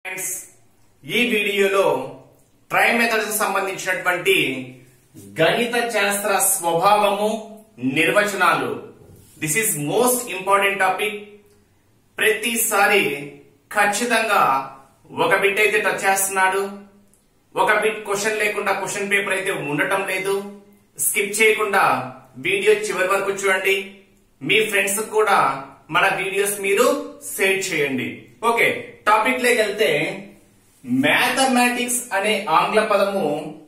Friends ఈ వీడియోలో try methods సంబంధించినటువంటి గణిత శాస్త్ర స్వభావము నిర్వచనాలు this is most important topic ప్రతిసారి ఖచ్చితంగా ఒక బిట్ అయితే టచ్ చేస్తున్నాడు ఒక బిట్ క్వశ్చన్ లేకుండా క్వశ్చన్ పేపర్ అయితే ఉండటం లేదు స్కిప్ చేయకుండా వీడియో చివరి వరకు చూడండి మీ ఫ్రెండ్స్ కూడా మన వీడియోస్ మీరు షేర్ చేయండి ఓకే టాపిక్ లోకి వెళ్తే మ్యాథమెటిక్స్ అనే ఆంగ్ల పదము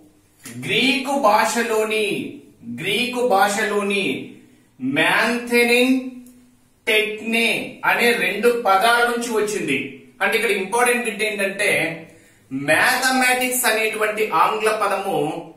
గ్రీకు భాషలోని గ్రీకు భాషలోని మ్యాంథెనిన్ టెక్నే అనే రెండు పదాల నుంచి వచ్చింది అంటే ఇక్కడ ఇంపార్టెంట్ బిట్ ఏంటంటే మ్యాథమెటిక్స్ అనేటువంటి ఆంగ్ల పదము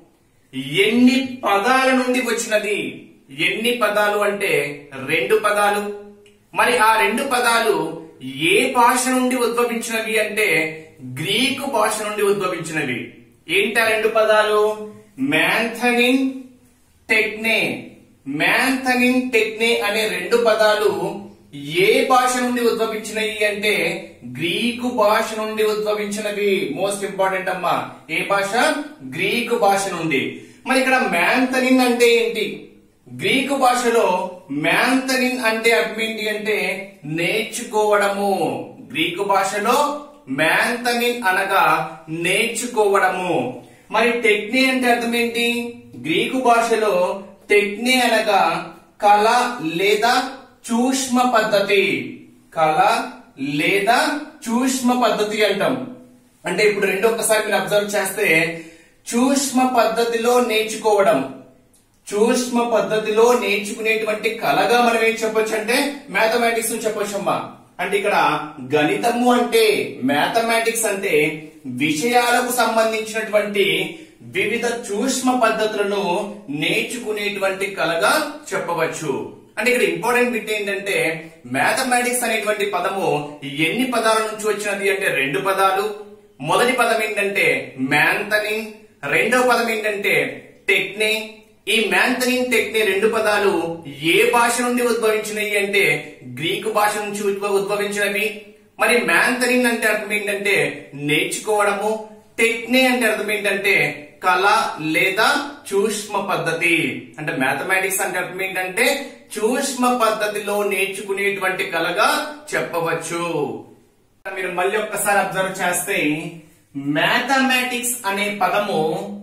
ఎన్ని పదాల నుండి వచ్చినది ఎన్ని పదాలు అంటే రెండు పదాలు మరి ఆ రెండు పదాలు ఏ భాష నుండి ఉద్భవించినవి అంటే గ్రీకు భాష నుండి ఉద్భవించినవి ఏంటి ఆ రెండు పదాలు మ్యాంథనిన్ టెక్నే మ్యాంథనిన్ టెక్నే అనే రెండు పదాలు ఏ భాష నుండి ఉద్భవించినవి అంటే గ్రీకు భాష నుండి ఉద్భవించినవి మోస్ట్ ఇంపార్టెంట్ అమ్మా ఏ భాష గ్రీకు భాష నుండి మరి ఇక్కడ మ్యాంథనిన్ అంటే ఏంటి గ్రీకు భాషలో మ్యాంథనిన్ అంటే అర్థం ఏంటి అంటే నేర్చుకోవడము గ్రీకు భాషలో మ్యాంథనిన్ అనగా నేర్చుకోవడము మరి టెక్నే అంటే అర్థం ఏంటి గ్రీకు భాషలో టెక్నే అనగా కళ లేదా సూక్ష్మ పద్ధతి కళ లేదా సూక్ష్మ పద్ధతి అంటాం అంటే ఇప్పుడు రెండు ఒక్కసారి మీరు అబ్జర్వ్ చేస్తే సూక్ష్మ పద్ధతిలో నేర్చుకోవడం సూక్ష్మ పద్ధతిలో నేర్చుకునేటువంటి కళగా మనం ఏం చెప్పొచ్చు అంటే మ్యాథమెటిక్స్ చెప్పొచ్చు అమ్మా అంటే ఇక్కడ గణితము అంటే మ్యాథమెటిక్స్ అంటే విషయాలకు సంబంధించినటువంటి వివిధ సూక్ష్మ పద్ధతులను నేర్చుకునేటువంటి కళగా చెప్పవచ్చు అంటే ఇక్కడ ఇంపార్టెంట్ బిట్ ఏంటంటే మ్యాథమెటిక్స్ అనేటువంటి పదము ఎన్ని పదాల నుంచి వచ్చినది అంటే రెండు పదాలు మొదటి పదం ఏంటంటే మ్యాంథనిన్ రెండవ పదం ఏంటంటే టెక్నే ఈ మ్యాంథనిన్ టెక్నే రెండు పదాలు ఏ భాష నుండి ఉద్భవించినవి అంటే గ్రీకు భాష నుంచి ఉద్భ- ఉద్భవించినవి మరి మ్యాంథనిన్ అంటే అర్థం ఏంటంటే నేర్చుకోవడము టెక్నే అంటే అర్థం ఏంటంటే కళ లేదా సూక్ష్మ పద్ధతి అంటే మ్యాథమెటిక్స్ అంటే అర్థం ఏంటంటే సూక్ష్మ పద్ధతిలో నేర్చుకునేటువంటి కళగా చెప్పవచ్చు మీరు మళ్ళీ ఒక్కసారి అబ్జర్వ్ చేస్తే మ్యాథమెటిక్స్ అనే పదము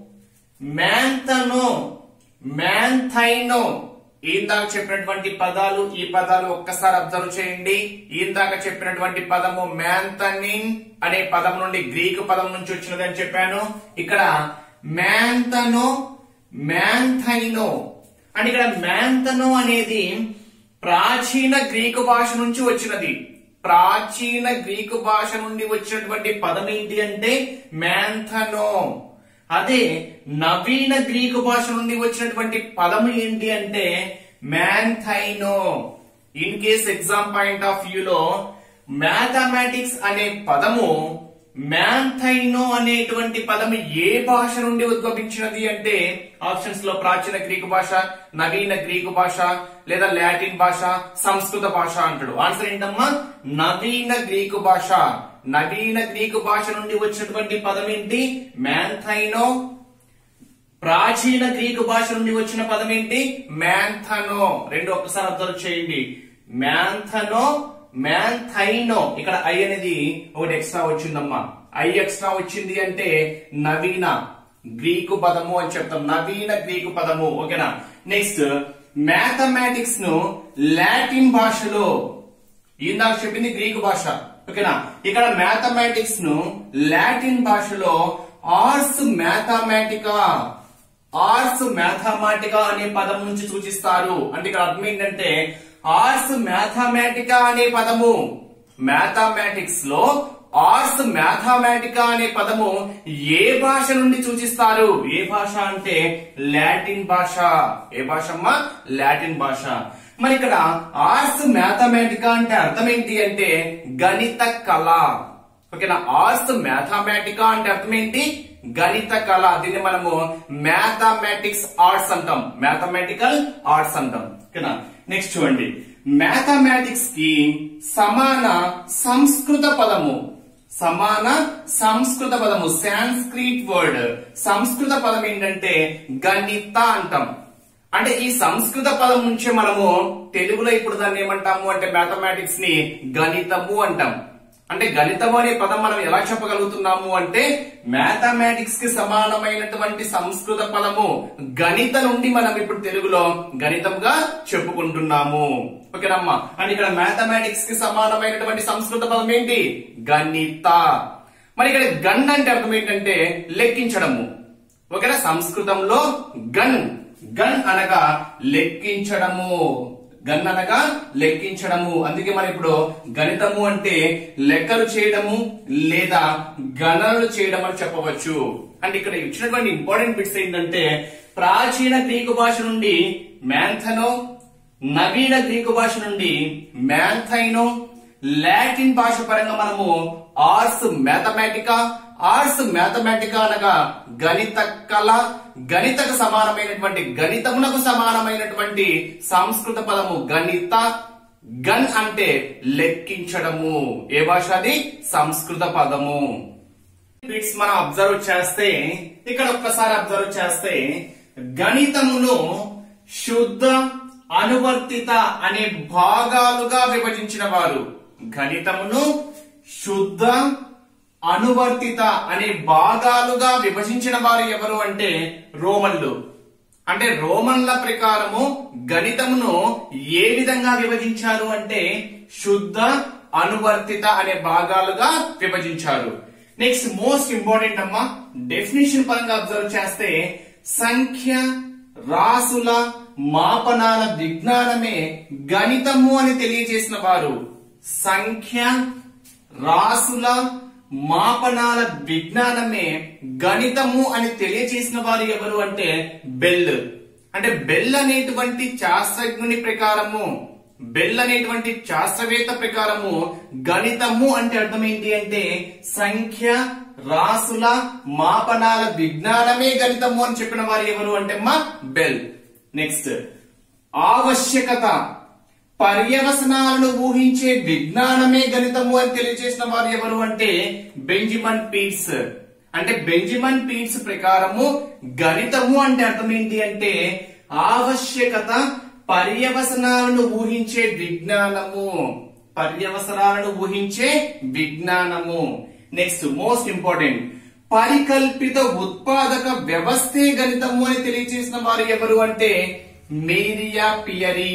మ్యాంథనో మ్యాంథైనో ఇందాక చెప్పినటువంటి పదాలు ఈ పదాలు ఒక్కసారి అబ్జర్వ్ చేయండి ఇందాక చెప్పినటువంటి పదము మ్యాంథనిన్ అనే పదం నుండి గ్రీకు పదం నుంచి వచ్చినది అని చెప్పాను ఇక్కడ మ్యాంథనో మ్యాంథైనో అంటే ఇక్కడ మ్యాంథనో అనేది ప్రాచీన గ్రీకు భాష నుంచి వచ్చినది ప్రాచీన గ్రీకు భాష నుండి వచ్చినటువంటి పదం ఏంటి అంటే మ్యాంథనో అదే నవీన గ్రీకు భాష నుండి వచ్చినటువంటి పదం ఏంటి అంటే మ్యాంథైనో in case exam point of వ్యూలో మ్యాథమెటిక్స్ అనే పదము మ్యాంథైనో అనేటువంటి పదము ఏ భాష నుండి ఉద్భవించినది అంటే ఆప్షన్స్ లో ప్రాచీన గ్రీకు భాష నవీన గ్రీకు భాష లేదా లాటిన్ భాష సంస్కృత భాష అంటాడు ఆన్సర్ ఏంటమ్మా నవీన గ్రీకు భాష నవీన గ్రీకు భాష నుండి వచ్చినటువంటి పదం ఏంటి మ్యాంథైనో ప్రాచీన గ్రీకు భాష నుండి వచ్చిన పదం ఏంటి మ్యాంథనో రెండు ఒక్కసారి అబ్జర్వ్ చేయండి మ్యాంథనో మ్యాంథైనో ఇక్కడ ఐ అనేది ఒకటి ఎక్స్ట్రా వచ్చిందమ్మా ఐ ఎక్స్ట్రా వచ్చింది అంటే నవీన గ్రీకు పదము అని చెప్తాం నవీన గ్రీకు పదము ఓకేనా నెక్స్ట్ మ్యాథమెటిక్స్ ను లాటిన్ భాషలో ఇందాక చెప్పింది గ్రీకు భాష ఓకేనా ఇక్కడ మ్యాథమెటిక్స్ ను లాటిన్ భాషలో ఆర్స్ మ్యాథమెటికా ఆర్స్ మ్యాథమెటికా అనే పదం నుంచి సూచిస్తారు అంటే ఇక్కడ అర్థం ఏంటంటే ఆర్స్ మ్యాథమెటికా అనే పదము మ్యాథమెటిక్స్ లో ఆర్స్ మ్యాథమెటికా అనే పదము ఏ భాష నుండి సూచిస్తారు ఏ భాష అంటే లాటిన్ భాష ఏ భాష అమ్మా లాటిన్ భాష మరి ఇక్కడ ఆర్ట్స్ మ్యాథమెటికా అంటే అర్థం ఏంటి అంటే గణిత కళ ఓకేనా ఆర్ట్స్ మ్యాథమెటికా అంటే అర్థం ఏంటి గణిత కళ దీన్ని మనము మ్యాథమెటిక్స్ ఆర్ట్స్ అంటాం మ్యాథమెటికల్ ఆర్ట్స్ అంటాం ఓకేనా నెక్స్ట్ చూడండి మ్యాథమెటిక్స్ కి సమాన సంస్కృత పదము సమాన సంస్కృత పదము సాంస్క్రిట్ వర్డ్ సంస్కృత పదం ఏంటంటే గణిత అంటాం అంటే ఈ సంస్కృత పదం నుంచి మనము తెలుగులో ఇప్పుడు దాన్ని ఏమంటాము అంటే మ్యాథమెటిక్స్ ని గణితము అంటాం అంటే గణితము అనే పదం మనం ఎలా చెప్పగలుగుతున్నాము అంటే మ్యాథమెటిక్స్ కి సమానమైనటువంటి సంస్కృత పదము గణిత నుండి మనం ఇప్పుడు తెలుగులో గణితంగా చెప్పుకుంటున్నాము ఓకేనమ్మా అండ్ ఇక్కడ మ్యాథమెటిక్స్ కి సమానమైనటువంటి సంస్కృత పదం ఏంటి గణిత మరి ఇక్కడ గన్ అంటే అర్థం ఏంటంటే లెక్కించడము ఓకేనా సంస్కృతంలో గన్ గన్ అనగా లెక్కించడము గన్ అనగా లెక్కించడము అందుకే మనం ఇప్పుడు గణితము అంటే లెక్కలు చేయడము లేదా గణనలు చేయడం అని చెప్పవచ్చు అంటే ఇక్కడ ఇచ్చినటువంటి ఇంపార్టెంట్ బిట్స్ ఏంటంటే ప్రాచీన గ్రీకు భాష నుండి మ్యాంథనో నవీన గ్రీకు భాష నుండి మ్యాంథైనో లాటిన్ భాష పరంగా మనము ఆర్ట్స్ మ్యాథమెటికా ఆర్ట్స్ మ్యాథమెటికా అనగా గణిత కళ గణితకు సమానమైనటువంటి గణితమునకు సమానమైనటువంటి సంస్కృత పదము గణిత గన్ అంటే లెక్కించడము ఏ భాష అది సంస్కృత పదము బిట్స్ మనం అబ్జర్వ్ చేస్తే ఇక్కడ ఒక్కసారి అబ్జర్వ్ చేస్తే గణితమును శుద్ధ అనువర్తిత అనే భాగాలుగా విభజించిన వారు గణితమును శుద్ధ అనువర్తిత అనే భాగాలుగా విభజించిన వారు ఎవరు అంటే రోమన్లు అంటే రోమన్ల ప్రకారము గణితమును ఏ విధంగా విభజించారు అంటే శుద్ధ అనువర్తిత అనే భాగాలుగా విభజించారు నెక్స్ట్ మోస్ట్ ఇంపార్టెంట్ అమ్మా డెఫినేషన్ పరంగా అబ్జర్వ్ చేస్తే సంఖ్య రాసుల మాపనాల విజ్ఞానమే గణితము అని తెలియజేసిన వారు సంఖ్య రాసుల మాపనాల విజ్ఞానమే గణితము అని తెలియజేసిన వారు ఎవరు అంటే బెల్ అంటే బెల్ అనేటువంటి శాస్త్రజ్ఞుని ప్రకారము బెల్ అనేటువంటి శాస్త్రవేత్త ప్రకారము గణితము అంటే అర్థం ఏంటి అంటే సంఖ్య రాసుల మాపనాల విజ్ఞానమే గణితము అని చెప్పిన వారు ఎవరు అంటే మా బెల్ నెక్స్ట్ ఆవశ్యకత పర్యవసనాలను ఊహించే విజ్ఞానమే గణితము అని తెలియజేసిన వారు ఎవరు అంటే బెంజిమన్ పీట్స్ అంటే బెంజిమన్ పీట్స్ ప్రకారము గణితము అంటే అర్థం ఏంటి అంటే ఆవశ్యకత పర్యవసనాలను ఊహించే విజ్ఞానము పర్యవసనాలను ఊహించే విజ్ఞానము నెక్స్ట్ మోస్ట్ ఇంపార్టెంట్ పరికల్పిత ఉత్పాదక వ్యవస్థే గణితము అని తెలియజేసిన వారు ఎవరు అంటే మేరియా పియరీ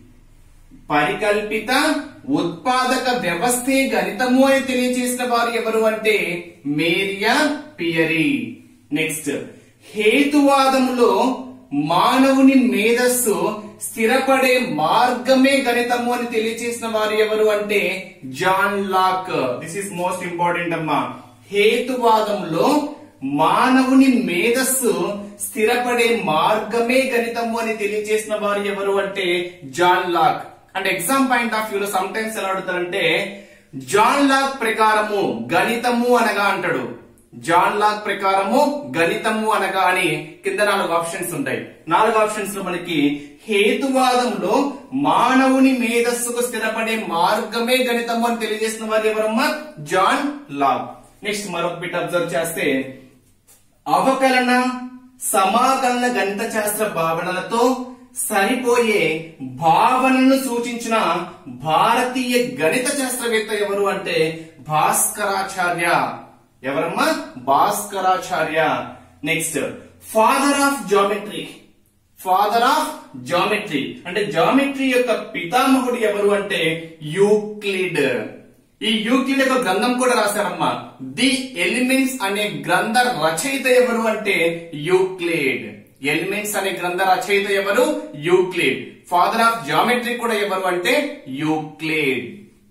పరికల్పిత ఉత్పాదక వ్యవస్థే గణితము అని తెలియజేసిన వారు ఎవరు అంటే మేరియా పియరీ నెక్స్ట్ హేతువాదములో మానవుని మేధస్సు స్థిరపడే మార్గమే గణితము అని తెలియజేసిన వారు ఎవరు అంటే John Locke this is most important అమ్మా హేతువాదంలో మానవుని మేధస్సు స్థిరపడే మార్గమే గణితము అని తెలియజేసిన వారు ఎవరు అంటే జాన్ లాక్ అంటే ఎగ్జామ్ పాయింట్ ఆఫ్ వ్యూలో సమ్ టైమ్స్ ఎలా అడుగుతారంటే జాన్ లాక్ ప్రకారము గణితము అనగా అంటాడు జాన్ లాక్ ప్రకారము గణితము అనగా అని కింద నాలుగు ఆప్షన్స్ ఉంటాయి నాలుగు ఆప్షన్స్ లో మనకి హేతువాదంలో మానవుని మేధస్సుకు స్థిరపడే మార్గమే గణితము అని తెలియజేసిన వారు ఎవరమ్మా జాన్ లాక్ నెక్స్ట్ మరొక బిట్ అబ్జర్వ్ చేస్తే అవకలన సమాకలన గణిత శాస్త్ర భావనలతో సరిపోయే భావనను సూచించిన భారతీయ గణిత శాస్త్రవేత్త ఎవరు అంటే భాస్కరాచార్య ఎవరమ్మా Bhaskaracharya next father of geometry father of geometry అంటే జామెట్రీ యొక్క పితామహుడు ఎవరు అంటే యూక్లిడ్ ఈ యూక్లిడ్ యొక్క గ్రంథం కూడా రాశారమ్మా ది ఎలిమెంట్స్ అనే గ్రంథ రచయిత ఎవరు అంటే యూక్లిడ్ ఎలిమెంట్స్ అనే గ్రంథ రచయిత ఎవరు యూక్లిడ్ ఫాదర్ ఆఫ్ జామెట్రీ కూడా ఎవరు అంటే యూక్లిడ్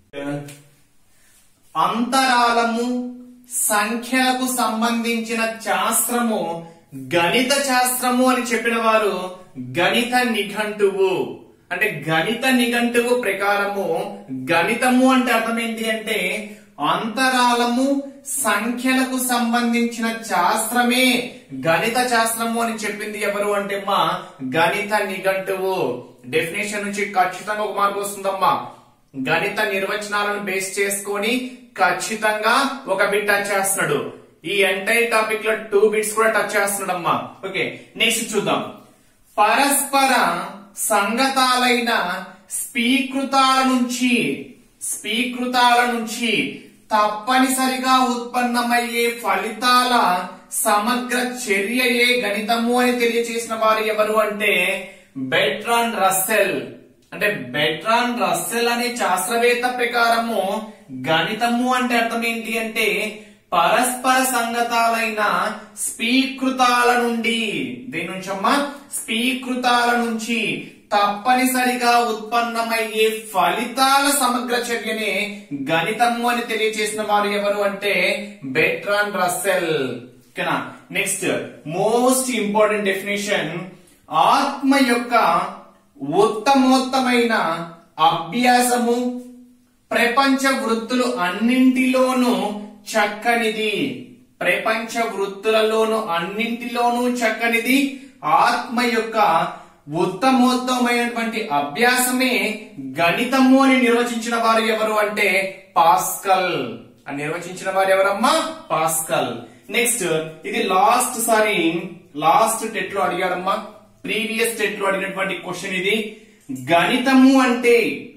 అంతరాలము సంఖ్యలకు సంబంధించిన శాస్త్రము గణిత శాస్త్రము అని చెప్పిన వారు గణిత నిఘంటువు అంటే గణిత నిఘంటువు ప్రకారము గణితము అంటే అర్థం ఏంటి అంటే అంతరాలము సంఖ్యలకు సంబంధించిన శాస్త్రమే గణిత శాస్త్రము అని చెప్పింది ఎవరు అంటే మా గణిత నిఘంటువు డెఫినేషన్ నుంచి ఖచ్చితంగా ఒక మార్పు వస్తుందమ్మా గణిత నిర్వచనాలను బేస్ చేసుకొని ఖచ్చితంగా ఒక బిట్ టచ్ చేస్తున్నాడు ఈ ఎంటైర్ టాపిక్ లో టూ బిట్స్ కూడా టచ్ చేస్తున్నాడు అమ్మా ఓకే నెక్స్ట్ చూద్దాం పరస్పర సంగతాలైన స్పీకృతాల నుంచి స్పీకృతాల నుంచి తప్పనిసరిగా ఉత్పన్నమయ్యే ఫలితాల సమగ్ర చర్యయే గణితము అని తెలియచేసిన వారు ఎవరు అంటే బెట్రాన్ రస్సెల్ అంటే బెట్రాన్ రస్సెల్ అనే శాస్త్రవేత్త ప్రకారము గణితము అంటే అర్థం ఏంటి అంటే పరస్పర సంగతాలైన స్పీకృతాల నుండి దేని నుంచి అమ్మా స్పీకృతాల నుంచి తప్పనిసరిగా ఉత్పన్నమయ్యే ఫలితాల సమగ్ర చర్యనే గణితము అని తెలియజేసిన వారు ఎవరు అంటే బెట్రాన్ రస్సెల్ ఓకేనా నెక్స్ట్ మోస్ట్ ఇంపార్టెంట్ డెఫినేషన్ ఆత్మ యొక్క ఉత్తమోత్తమైన అభ్యాసము ప్రపంచ వృత్తులు అన్నింటిలోనూ చక్కనిది ప్రపంచ వృత్తులలోను అన్నింటిలోనూ చక్కనిది ఆత్మ యొక్క ఉత్తమోత్తమైనటువంటి అభ్యాసమే గణితము అని నిర్వచించిన వారు ఎవరు అంటే పాస్కల్ అని నిర్వచించిన వారు ఎవరమ్మా పాస్కల్ నెక్స్ట్ ఇది లాస్ట్ సారి లాస్ట్ టెట్ లో అడిగాడమ్మా ప్రీవియస్ టెట్ లో అడిగినటువంటి క్వశ్చన్ ఇది గణితము అంటే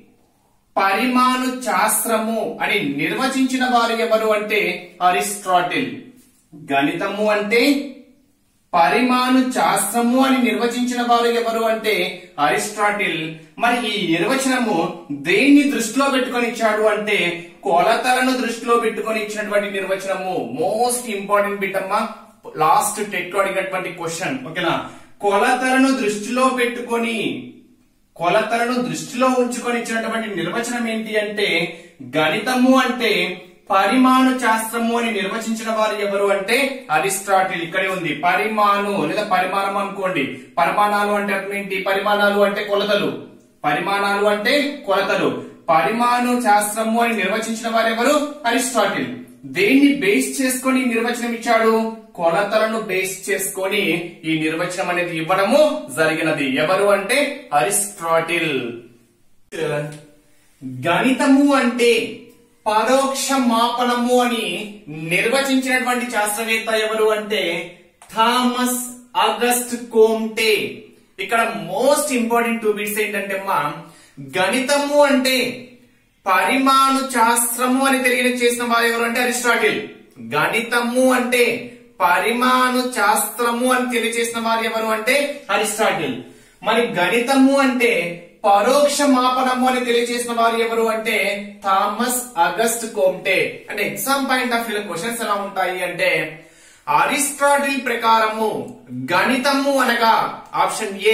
పరిమాణు శాస్త్రము అని నిర్వచించిన వారు ఎవరు అంటే అరిస్ట్రాటిల్ గణితము అంటే పరిమాణు శాస్త్రము అని నిర్వచించిన వారు ఎవరు అంటే అరిస్టాటిల్ మరి ఈ నిర్వచనము దేన్ని దృష్టిలో పెట్టుకొని ఇచ్చాడు అంటే కొలతలను దృష్టిలో పెట్టుకొని ఇచ్చినటువంటి నిర్వచనము మోస్ట్ ఇంపార్టెంట్ బిట్ అమ్మా లాస్ట్ టెట్ లో అడిగినటువంటి క్వశ్చన్ ఓకేనా కొలతలను దృష్టిలో పెట్టుకొని కొలతలను దృష్టిలో ఉంచుకొని ఇచ్చినటువంటి నిర్వచనం ఏంటి అంటే గణితము అంటే పరిమాణు శాస్త్రము అని నిర్వచించిన వారు ఎవరు అంటే అరిస్టాటిల్ ఇక్కడే ఉంది పరిమాణు లేదా పరిమాణం అనుకోండి పరిమాణాలు అంటే అర్థం ఏంటి పరిమాణాలు అంటే కొలతలు పరిమాణాలు అంటే కొలతలు పరిమాణు శాస్త్రము అని నిర్వచించిన వారు ఎవరు అరిస్టాటిల్ దేన్ని బేస్ చేసుకొని ఈ నిర్వచనం ఇచ్చాడు కొలతలను బేస్ చేసుకొని ఈ నిర్వచనం అనేది ఇవ్వడము జరిగినది ఎవరు అంటే అరిస్టాటిల్ గణితము అంటే పరోక్ష మాపనము అని నిర్వచించినటువంటి శాస్త్రవేత్త ఎవరు అంటే థామస్ అగస్ట్ కోమ్టే ఇక్కడ మోస్ట్ ఇంపార్టెంట్ టూ బిట్స్ ఏంటంటే అమ్మా గణితము అంటే పరిమాణు శాస్త్రము అని తెలియజేసిన వారు ఎవరు అంటే అరిస్టాటిల్ గణితము అంటే పరిమాణు శాస్త్రము అని తెలియజేసిన వారు ఎవరు అంటే అరిస్టాటిల్ మరి గణితము అంటే పరోక్ష మాపనము అని తెలియజేసిన వారు ఎవరు అంటే థామస్ అగస్ట్ కోమ్టే అంటే exam point of view questions ఎలా ఉంటాయి అంటే అరిస్టాటిల్ ప్రకారము గణితము అనగా ఆప్షన్ ఏ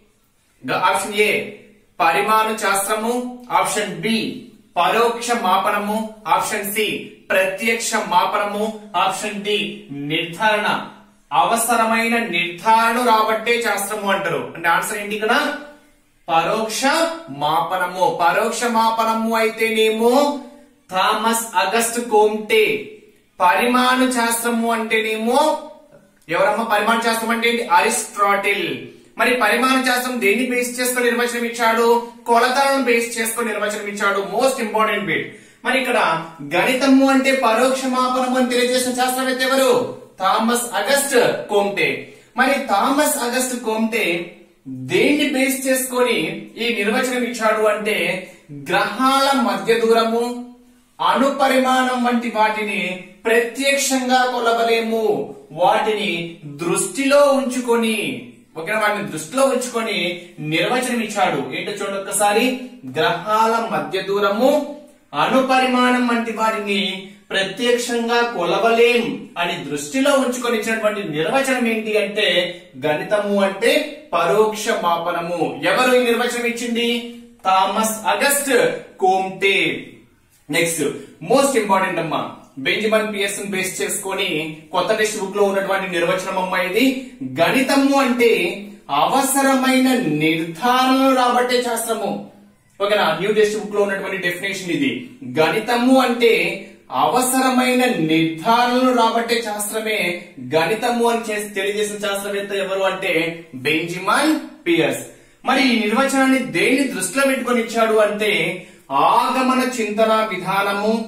ఆప్షన్ ఏ పరిమాణు శాస్త్రము ఆప్షన్ బి పరోక్ష మాపనము ఆప్షన్ సి ప్రత్యక్ష మాపనము ఆప్షన్ డి నిర్ధారణ అవసరమైన నిర్ధారణ రాబట్టే శాస్త్రము అంటారు అంటే ఆన్సర్ ఏంటి ఇక్కడ పరోక్ష మాపనము పరోక్ష మాపనము అయితేనేమో థామస్ అగస్ట్ కోమ్టే పరిమాణు శాస్త్రము అంటేనేమో ఎవరమ్మా పరిమాణ శాస్త్రం అంటే ఏంటి అరిస్ట్రాటిల్ మరి పరిమాణ శాస్త్రం దేన్ని బేస్ చేసుకొని నిర్వచనం ఇచ్చాడు కొలతలను బేస్ చేసుకొని నిర్వచనం ఇచ్చాడు మోస్ట్ ఇంపార్టెంట్ బిట్ మరి ఇక్కడ గణితము అంటే పరోక్ష మాపనము అని తెలియజేసిన శాస్త్రవేత్త ఎవరు థామస్ అగస్ట్ కోమ్టే మరి థామస్ అగస్ట్ కోమ్టే దేన్ని బేస్ చేసుకొని ఈ నిర్వచనం ఇచ్చాడు అంటే గ్రహాల మధ్య దూరము అణుపరిమాణం వంటి వాటిని ప్రత్యక్షంగా కొలవలేము వాటిని దృష్టిలో ఉంచుకొని ఓకేనా వాటిని దృష్టిలో ఉంచుకొని నిర్వచనం ఇచ్చాడు ఏంటో చూడండి ఒక్కసారి గ్రహాల మధ్య దూరము అణుపరిమాణం వంటి వాటిని ప్రత్యక్షంగా కొలవలేం అని దృష్టిలో ఉంచుకొని ఇచ్చినటువంటి నిర్వచనం ఏంటి అంటే గణితము అంటే పరోక్ష మాపనము ఎవరు ఈ నిర్వచనం ఇచ్చింది Thomas August Comte next most important అమ్మా బెంజమిన్ పియర్సన్ బేస్ చేసుకొని కొత్త టెక్స్ట్ బుక్ లో ఉన్నటువంటి నిర్వచనం అమ్మా ఇది గణితము అంటే అవసరమైన నిర్ధారణలు రాబట్టే శాస్త్రము ఓకేనా న్యూ టెక్స్ట్ బుక్ లో ఉన్నటువంటి డెఫినేషన్ ఇది గణితము అంటే అవసరమైన నిర్ధారణలు రాబట్టే శాస్త్రమే గణితము అని చేసి తెలియజేసిన శాస్త్రవేత్త ఎవరు అంటే బెంజిమన్ పియర్స్ మరి ఈ నిర్వచనాన్ని దేన్ని దృష్టిలో పెట్టుకొని ఇచ్చాడు అంటే ఆగమన చింతన విధానము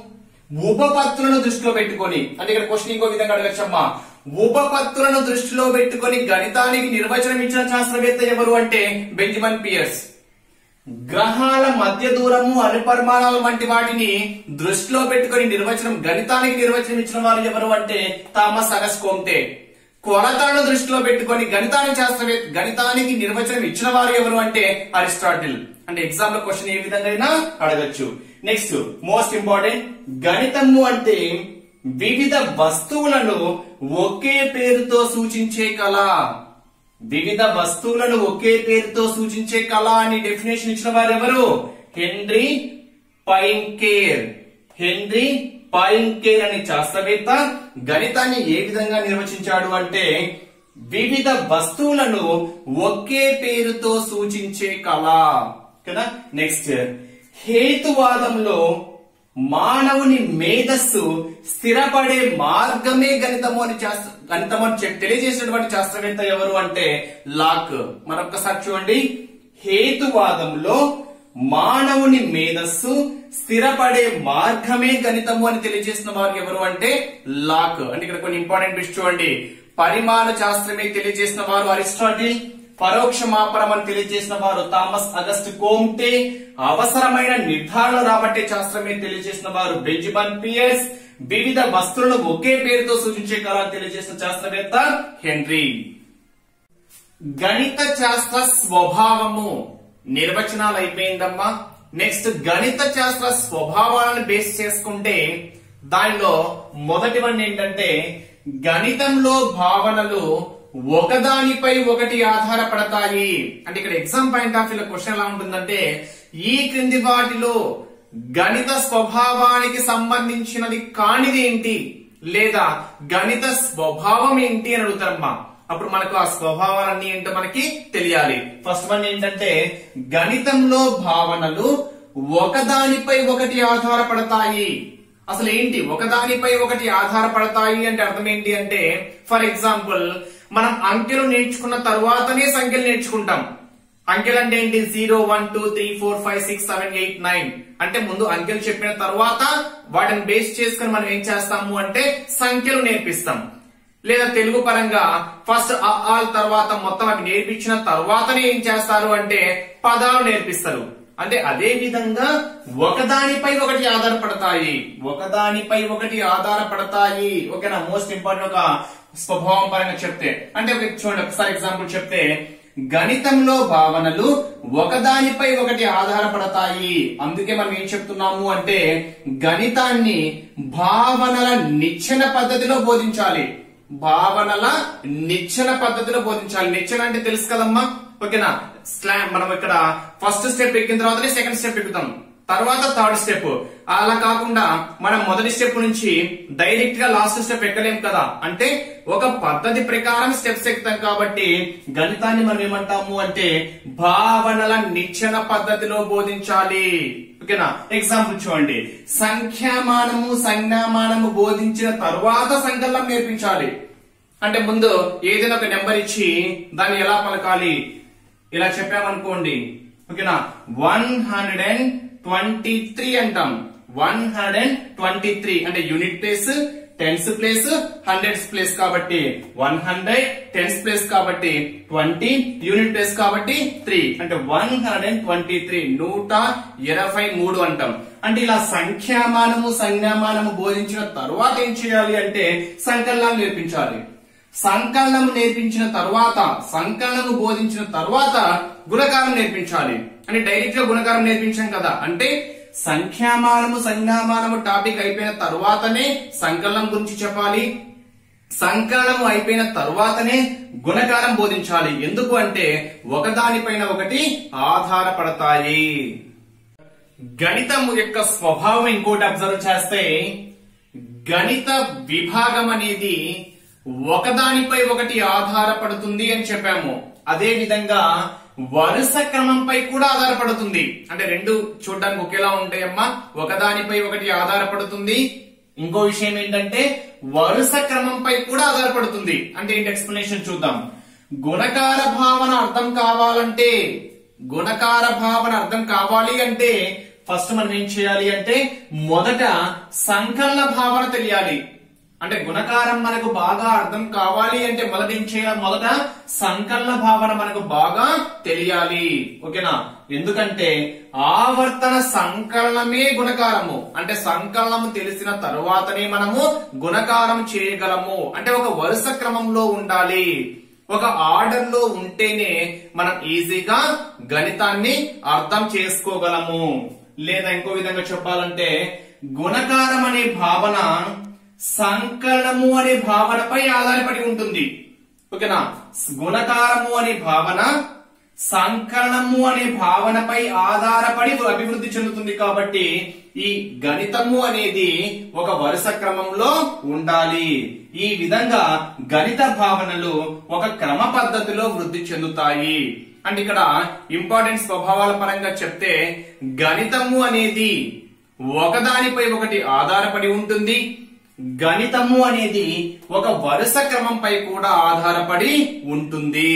ఉపపత్తులను దృష్టిలో పెట్టుకొని అంటే ఇక్కడ క్వశ్చన్ ఇంకో విధంగా అడగచ్చమ్మా ఉపపత్తులను దృష్టిలో పెట్టుకొని గణితానికి నిర్వచనం ఇచ్చిన శాస్త్రవేత్త ఎవరు అంటే బెంజమిన్ పియర్స్ గ్రహాల మధ్య దూరము అనుపరిమాణాలు వంటి వాటిని దృష్టిలో పెట్టుకొని నిర్వచనం గణితానికి నిర్వచనం ఇచ్చిన వారు ఎవరు అంటే థామస్ అగస్ కోమ్టే కొలతలను దృష్టిలో పెట్టుకొని గణితానికి శాస్త్రవేత్త గణితానికి నిర్వచనం ఇచ్చిన వారు ఎవరు అంటే అరిస్టాటిల్ అంటే ఎగ్జామ్ లో క్వశ్చన్ ఏ విధంగా అయినా అడగచ్చు నెక్స్ట్ మోస్ట్ ఇంపార్టెంట్ గణితము అంటే వివిధ వస్తువులను ఒకే పేరుతో సూచించే కళ వివిధ వస్తువులను ఒకే పేరుతో సూచించే కళ అని డెఫినేషన్ ఇచ్చిన వారు ఎవరు హెన్రీ పైంకేర్ హెన్రీ పైంకేర్ అనే శాస్త్రవేత్త గణితాన్ని ఏ విధంగా నిర్వచించాడు అంటే వివిధ వస్తువులను ఒకే పేరుతో సూచించే కళ కదా నెక్స్ట్ హేతువాదంలో మానవుని మేధస్సు స్థిరపడే మార్గమే గణితము అని శాస్త్ర గణితము అని చెప్- తెలియజేసినటువంటి శాస్త్రవేత్త ఎవరు అంటే లాక్ మరొకసారి చూడండి హేతువాదంలో మానవుని మేధస్సు స్థిరపడే మార్గమే గణితము అని తెలియజేసిన వారు ఎవరు అంటే లాక్ అంటే ఇక్కడ కొన్ని ఇంపార్టెంట్ విషయం చూడండి పరిమాణ శాస్త్రమే తెలియజేసిన వారు అరిస్టాటిల్ పరోక్ష మాపనం అని తెలియజేసిన వారు థామస్ అగస్ట్ కోమ్టే అవసరమైన నిర్ధారణ రాబట్టే శాస్త్రమే తెలియజేసిన వారు బెంజమిన్ పియర్స్ వివిధ వస్తువులను ఒకే పేరుతో సూచించే కాలాన్ని తెలియజేసిన శాస్త్రవేత్త హెన్రీ గణిత శాస్త్ర స్వభావము నిర్వచనాలు అయిపోయిందమ్మా నెక్స్ట్ గణిత శాస్త్ర స్వభావాలను బేస్ చేసుకుంటే దానిలో మొదటి వన్ ఏంటంటే గణితంలో భావనలు ఒకదానిపై ఒకటి ఆధారపడతాయి అంటే ఇక్కడ exam point of view question ఎలా ఉంటుందంటే ఈ క్రింది వాటిలో గణిత స్వభావానికి సంబంధించినది కానిది ఏంటి లేదా గణిత స్వభావం ఏంటి అని అడుగుతారమ్మా అప్పుడు మనకు ఆ స్వభావాలన్నీ ఏంటో మనకి తెలియాలి ఫస్ట్ వన్ ఏంటంటే గణితంలో భావనలు ఒకదానిపై ఒకటి ఆధారపడతాయి అసలు ఏంటి ఒకదానిపై ఒకటి ఆధారపడతాయి అంటే అర్థం ఏంటి అంటే ఫర్ ఎగ్జాంపుల్ మనం అంకెలు నేర్చుకున్న తర్వాతనే సంఖ్యలు నేర్చుకుంటాం అంకెలు అంటే ఏంటి zero one two three four five six seven eight nine అంటే ముందు అంకెలు చెప్పిన తర్వాత వాటిని బేస్ చేసుకుని మనం ఏం చేస్తాము అంటే సంఖ్యలు నేర్పిస్తాం లేదా తెలుగు పరంగా ఫస్ట్ ఆల్ తర్వాత మొత్తం అవి నేర్పించిన తర్వాతనే ఏం చేస్తారు అంటే పదాలు నేర్పిస్తారు అంటే అదే విధంగా ఒకదానిపై ఒకటి ఆధారపడతాయి ఒకదానిపై ఒకటి ఆధారపడతాయి ఓకేనా మోస్ట్ ఇంపార్టెంట్ ఒక స్వభావం పరంగా చెప్తే అంటే ఒక చూడండి ఒకసారి ఎగ్జాంపుల్ చెప్తే గణితంలో భావనలు ఒకదానిపై ఒకటి ఆధారపడతాయి అందుకే మనం ఏం చెప్తున్నాము అంటే గణితాన్ని భావనల నిచ్చెన పద్ధతిలో బోధించాలి భావనల నిచ్చెన పద్ధతిలో బోధించాలి నిచ్చెన అంటే తెలుసు కదమ్మా ఓకేనా స్లామ్ మనం ఇక్కడ ఫస్ట్ స్టెప్ ఎక్కిన తర్వాతనే సెకండ్ స్టెప్ ఎక్కుతాం తర్వాత థర్డ్ స్టెప్ అలా కాకుండా మనం మొదటి స్టెప్ నుంచి డైరెక్ట్ గా లాస్ట్ స్టెప్ ఎక్కలేం కదా అంటే ఒక పద్ధతి ప్రకారం స్టెప్స్ ఎక్కుతాం కాబట్టి గణితాన్ని మనం ఏమంటాము అంటే భావనల నిచ్చెన పద్ధతిలో బోధించాలి ఓకేనా ఎగ్జాంపుల్ చూడండి సంఖ్యామానము సంజ్ఞామానము బోధించిన తర్వాత సంకలనం నేర్పించాలి అంటే ముందు ఏదైనా ఒక నెంబర్ ఇచ్చి దాన్ని ఎలా పలకాలి ఇలా చెప్పామనుకోండి ఓకేనా one hundred and twenty three అంటాం one hundred and twenty three అంటే unit place tens place hundreds place కాబట్టి వన్ హండ్రెడ్ టెన్స్ ప్లేస్ కాబట్టి ట్వంటీ యూనిట్ ప్లేస్ కాబట్టి త్రీ అంటే one hundred and twenty three నూట ఇరవై మూడు అంటాం అంటే ఇలా సంఖ్యామానము సంజ్ఞామానము బోధించిన తర్వాత ఏం చేయాలి అంటే సంకలనాలు నేర్పించాలి సంకలనం నేర్పించిన తర్వాత సంకలనము బోధించిన తర్వాత గుణకారం నేర్పించాలి అంటే డైరెక్ట్ గా గుణకారం నేర్పించాం కదా అంటే సంఖ్యామానము సంజ్ఞామానము టాపిక్ అయిపోయిన తర్వాతనే సంకలనం గురించి చెప్పాలి సంకలనం అయిపోయిన తర్వాతనే గుణకారం బోధించాలి ఎందుకు అంటే ఒకదానిపైన ఒకటి ఆధారపడతాయి గణితం యొక్క స్వభావం ఇంకోటి అబ్జర్వ్ చేస్తే గణిత విభాగం అనేది ఒకదానిపై ఒకటి ఆధారపడుతుంది అని చెప్పాము అదే విధంగా వరుస క్రమంపై కూడా ఆధారపడుతుంది అంటే రెండు చూడడానికి ఒకేలా ఉంటాయమ్మా ఒకదానిపై ఒకటి ఆధారపడుతుంది ఇంకో విషయం ఏంటంటే వరుస క్రమంపై కూడా ఆధారపడుతుంది అంటే ఏంటి ఎక్స్ప్లెనేషన్ చూద్దాం గుణకార భావన అర్థం కావాలంటే గుణకార భావన అర్థం కావాలి అంటే ఫస్ట్ మనం ఏం చేయాలి అంటే మొదట సంకలన భావన తెలియాలి అంటే గుణకారం మనకు బాగా అర్థం కావాలి అంటే మొదట ఏం చేయాలి మొదట సంకలన భావన మనకు బాగా తెలియాలి ఓకేనా ఎందుకంటే ఆవర్తన సంకలనమే గుణకారము అంటే సంకలనము తెలిసిన తరువాతనే మనము గుణకారం చేయగలము అంటే ఒక వరుస క్రమంలో ఉండాలి ఒక ఆర్డర్ లో ఉంటేనే మనం ఈజీగా గణితాన్ని అర్థం చేసుకోగలము లేదా ఇంకో విధంగా చెప్పాలంటే గుణకారం అనే భావన సంకలనము అనే భావనపై ఆధారపడి ఉంటుంది ఓకేనా గుణకారము అనే భావన సంకలనము అనే భావనపై ఆధారపడి అభివృద్ధి చెందుతుంది కాబట్టి ఈ గణితము అనేది ఒక వరుస క్రమంలో ఉండాలి ఈ విధంగా గణిత భావనలు ఒక క్రమ పద్ధతిలో వృద్ధి చెందుతాయి అంటే ఇక్కడ ఇంపార్టెంట్ స్వభావాల పరంగా చెప్తే గణితము అనేది ఒకదానిపై ఒకటి ఆధారపడి ఉంటుంది గణితము అనేది ఒక వరుస క్రమంపై కూడా ఆధారపడి ఉంటుంది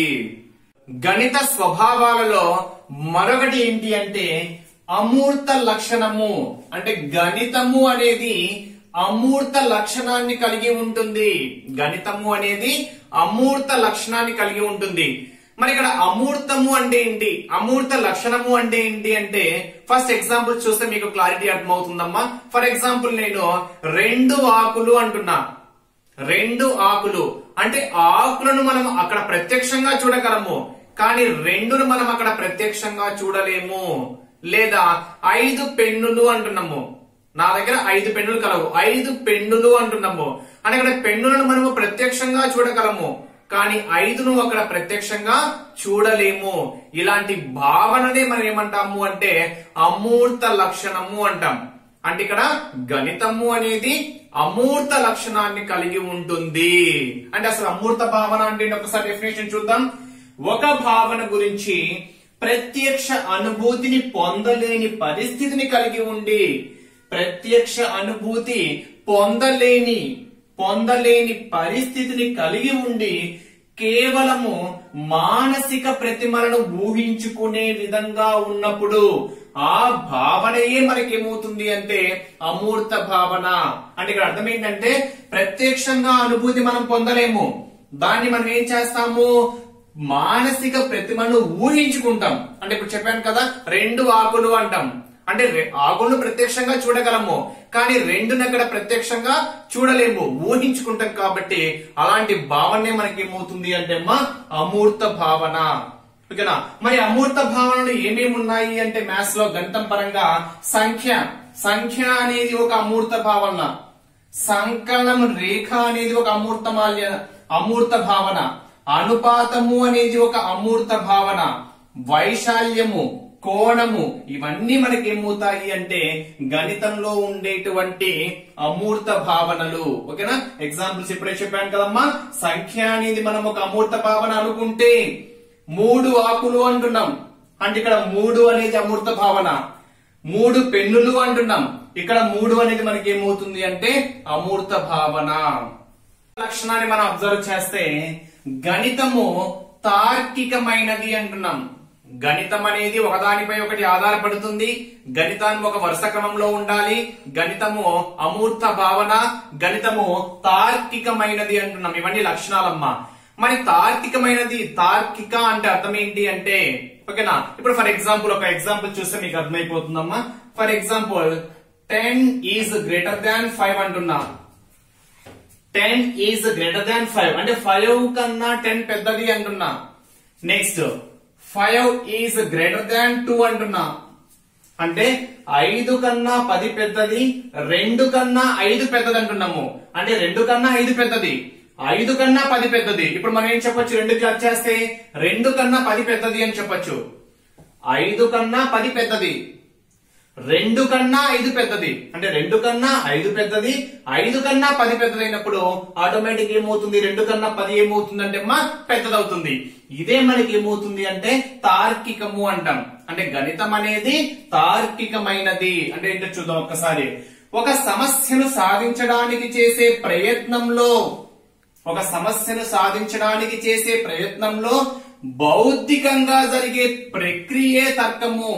గణిత స్వభావాలలో మరొకటి ఏంటి అంటే అమూర్త లక్షణము అంటే గణితము అనేది అమూర్త లక్షణాన్ని కలిగి ఉంటుంది గణితము అనేది అమూర్త లక్షణాన్ని కలిగి ఉంటుంది మరి ఇక్కడ అమూర్తము అంటే ఏంటి అమూర్త లక్షణము అంటే ఏంటి అంటే ఫస్ట్ ఎగ్జాంపుల్ చూస్తే మీకు క్లారిటీ అర్థమవుతుందమ్మా ఫర్ ఎగ్జాంపుల్ నేను రెండు ఆకులు అంటున్నా రెండు ఆకులు అంటే ఆకులను మనం అక్కడ ప్రత్యక్షంగా చూడగలము కానీ రెండును మనం అక్కడ ప్రత్యక్షంగా చూడలేము లేదా ఐదు పెన్నులు అంటున్నాము నా దగ్గర ఐదు పెన్నులు కలవు ఐదు పెన్నులు అంటున్నాము అంటే అక్కడ పెన్నులను మనము ప్రత్యక్షంగా చూడగలము కానీ ఐదును అక్కడ ప్రత్యక్షంగా చూడలేము ఇలాంటి భావననే మనం ఏమంటాము అంటే అమూర్త లక్షణము అంటాం అంటే ఇక్కడ గణితము అనేది అమూర్త లక్షణాన్ని కలిగి ఉంటుంది అంటే అసలు అమూర్త భావన అంటే ఏంటి? ఒకసారి డెఫినేషన్ చూద్దాం ఒక భావన గురించి ప్రత్యక్ష అనుభూతిని పొందలేని పరిస్థితిని కలిగి ఉండి ప్రత్యక్ష అనుభూతి పొందలేని పొందలేని పరిస్థితిని కలిగి ఉండి కేవలము మానసిక ప్రతిమలను ఊహించుకునే విధంగా ఉన్నప్పుడు ఆ భావనయే మనకేమవుతుంది అంటే అమూర్త భావన అంటే ఇక్కడ అర్థం ఏంటంటే ప్రత్యక్షంగా అనుభూతి మనం పొందలేము దాన్ని మనం ఏం చేస్తాము మానసిక ప్రతిమను ఊహించుకుంటాం అంటే ఇప్పుడు చెప్పాను కదా రెండు ఆకులు అంటాం అంటే రె- ఆకులను ప్రత్యక్షంగా చూడగలము కానీ రెండుని అక్కడ ప్రత్యక్షంగా చూడలేము ఊహించుకుంటాం కాబట్టి అలాంటి భావనే మనకి ఏమవుతుంది అంటే అమ్మా అమూర్త భావన ఓకేనా మరి అమూర్త భావనలు ఏమేమి ఉన్నాయి అంటే మ్యాథ్స్ లో గణితం పరంగా సంఖ్య సంఖ్య అనేది ఒక అమూర్త భావన సంకలనం రేఖ అనేది ఒక అమూర్త మాల్య అమూర్త భావన అనుపాతము అనేది ఒక అమూర్త భావన వైశాల్యము కోణము ఇవన్నీ మనకి ఏమవుతాయి అంటే గణితంలో ఉండేటువంటి అమూర్త భావనలు ఓకేనా ఎగ్జాంపుల్స్ ఇప్పుడే చెప్పాను కదమ్మా సంఖ్య అనేది మనం ఒక అమూర్త భావన అనుకుంటే మూడు ఆకులు అంటున్నాం అంటే ఇక్కడ మూడు అనేది అమూర్త భావన మూడు పెన్నులు అంటున్నాం ఇక్కడ మూడు అనేది మనకి ఏమవుతుంది అంటే అమూర్త భావన లక్షణాన్ని మనం అబ్జర్వ్ చేస్తే గణితము తార్కికమైనది అంటున్నాం గణితం అనేది ఒకదానిపై ఒకటి ఆధారపడుతుంది గణితాన్ని ఒక వరుస క్రమంలో ఉండాలి గణితము అమూర్త భావన గణితము తార్కికమైనది అంటున్నాం ఇవన్నీ లక్షణాలమ్మా మరి తార్కికమైనది తార్కిక అంటే అర్థం ఏంటి అంటే ఓకేనా ఇప్పుడు ఫర్ ఎగ్జాంపుల్ ఒక ఎగ్జాంపుల్ చూస్తే మీకు అర్థమైపోతుందమ్మా for example ten is greater than five అంటున్నా ten is greater than five అంటే ఫైవ్ కన్నా టెన్ పెద్దది అంటున్నా next five is greater than two అంటున్నా అంటే ఐదు కన్నా పది పెద్దది రెండు కన్నా ఐదు పెద్దది అంటున్నాము అంటే రెండు కన్నా ఐదు పెద్దది ఐదు కన్నా పది పెద్దది ఇప్పుడు మనం ఏం చెప్పొచ్చు రెండు క్లాస్ చేస్తే రెండు కన్నా పది పెద్దది అని చెప్పొచ్చు ఐదు కన్నా పది పెద్దది రెండు కన్నా ఐదు పెద్దది అంటే రెండు కన్నా ఐదు పెద్దది ఐదు కన్నా పది పెద్దది అయినప్పుడు ఆటోమేటిక్ ఏమవుతుంది రెండు కన్నా పది ఏమవుతుంది అంటే అమ్మా పెద్దదవుతుంది ఇదే మనకి ఏమవుతుంది అంటే తార్కికము అంటాం అంటే గణితం అనేది తార్కికమైనది అంటే ఏంటో చూద్దాం ఒక్కసారి ఒక సమస్యను సాధించడానికి చేసే ప్రయత్నంలో ఒక సమస్యను సాధించడానికి చేసే ప్రయత్నంలో బౌద్ధికంగా జరిగే ప్రక్రియే తర్కము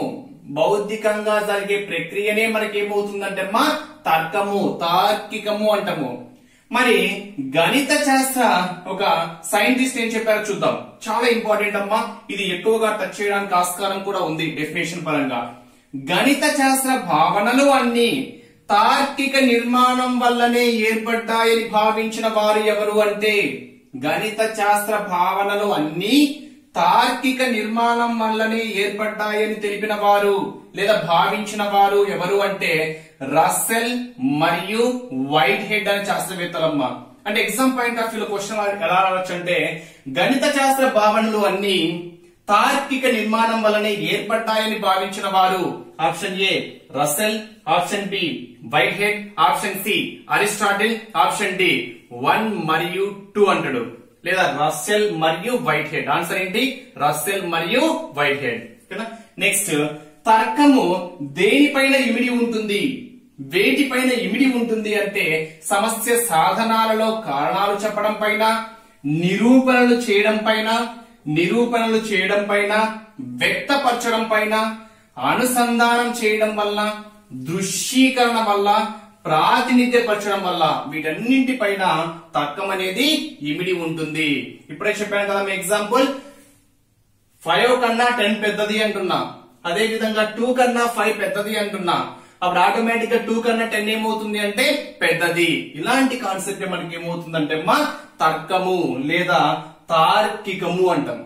బౌద్ధికంగా జరిగే ప్రక్రియనే మనకి ఏమవుతుందంటే అమ్మా తర్కము తార్కికము అంటాము మరి గణిత శాస్త్ర ఒక సైంటిస్ట్ ఏం చెప్పారో చూద్దాం చాలా ఇంపార్టెంట్ అమ్మా ఇది ఎక్కువగా టచ్ చేయడానికి ఆస్కారం కూడా ఉంది డెఫినేషన్ పరంగా గణిత శాస్త్ర భావనలు అన్ని తార్కిక నిర్మాణం వల్లనే ఏర్పడ్డాయని భావించిన వారు ఎవరు అంటే గణిత శాస్త్ర భావనలు అన్ని తార్కిక నిర్మాణం వల్లనే ఏర్పడ్డాయని తెలిపిన వారు లేదా భావించిన వారు ఎవరు అంటే రస్సెల్ మరియు వైట్ హెడ్ అనే శాస్త్రవేత్తలమ్మ అంటే exam point of view question ఎలా రావచ్చు అంటే గణిత శాస్త్ర భావనలు అన్ని తార్కిక నిర్మాణం వల్లనే ఏర్పడ్డాయని భావించిన వారు option A Russell option B Whitehead option C Aristotle option D one మరియు టూ అంటాడు లేదా రస్సెల్ మరియు వైట్ హెడ్ ఆన్సర్ ఏంటి రస్సెల్ మరియు వైట్ హెడ్ నెక్స్ట్ తర్కము దేనిపైన ఇమిడి ఉంటుంది వేటిపైన ఇమిడి ఉంటుంది అంటే సమస్య సాధనాలలో కారణాలు చెప్పడం పైన నిరూపణలు చేయడం పైన నిరూపణలు చేయడం పైన వ్యక్తపరచడం పైన అనుసంధానం చేయడం వల్ల దృశ్యీకరణ వల్ల ప్రాతినిధ్యపరచడం వల్ల వీటన్నింటిపైన తర్కం అనేది ఇమిడి ఉంటుంది ఇప్పుడే చెప్పాను కదా మీ ఎగ్జాంపుల్ ఫైవ్ కన్నా టెన్ పెద్దది అంటున్నా అదే విధంగా టూ కన్నా ఫైవ్ పెద్దది అంటున్నా అప్పుడు ఆటోమేటిక్ గా టూ కన్నా టెన్ ఏమవుతుంది అంటే పెద్దది ఇలాంటి కాన్సెప్ట్ మనకి ఏమవుతుందంటే అమ్మా తర్కము లేదా తార్కికము అంటాం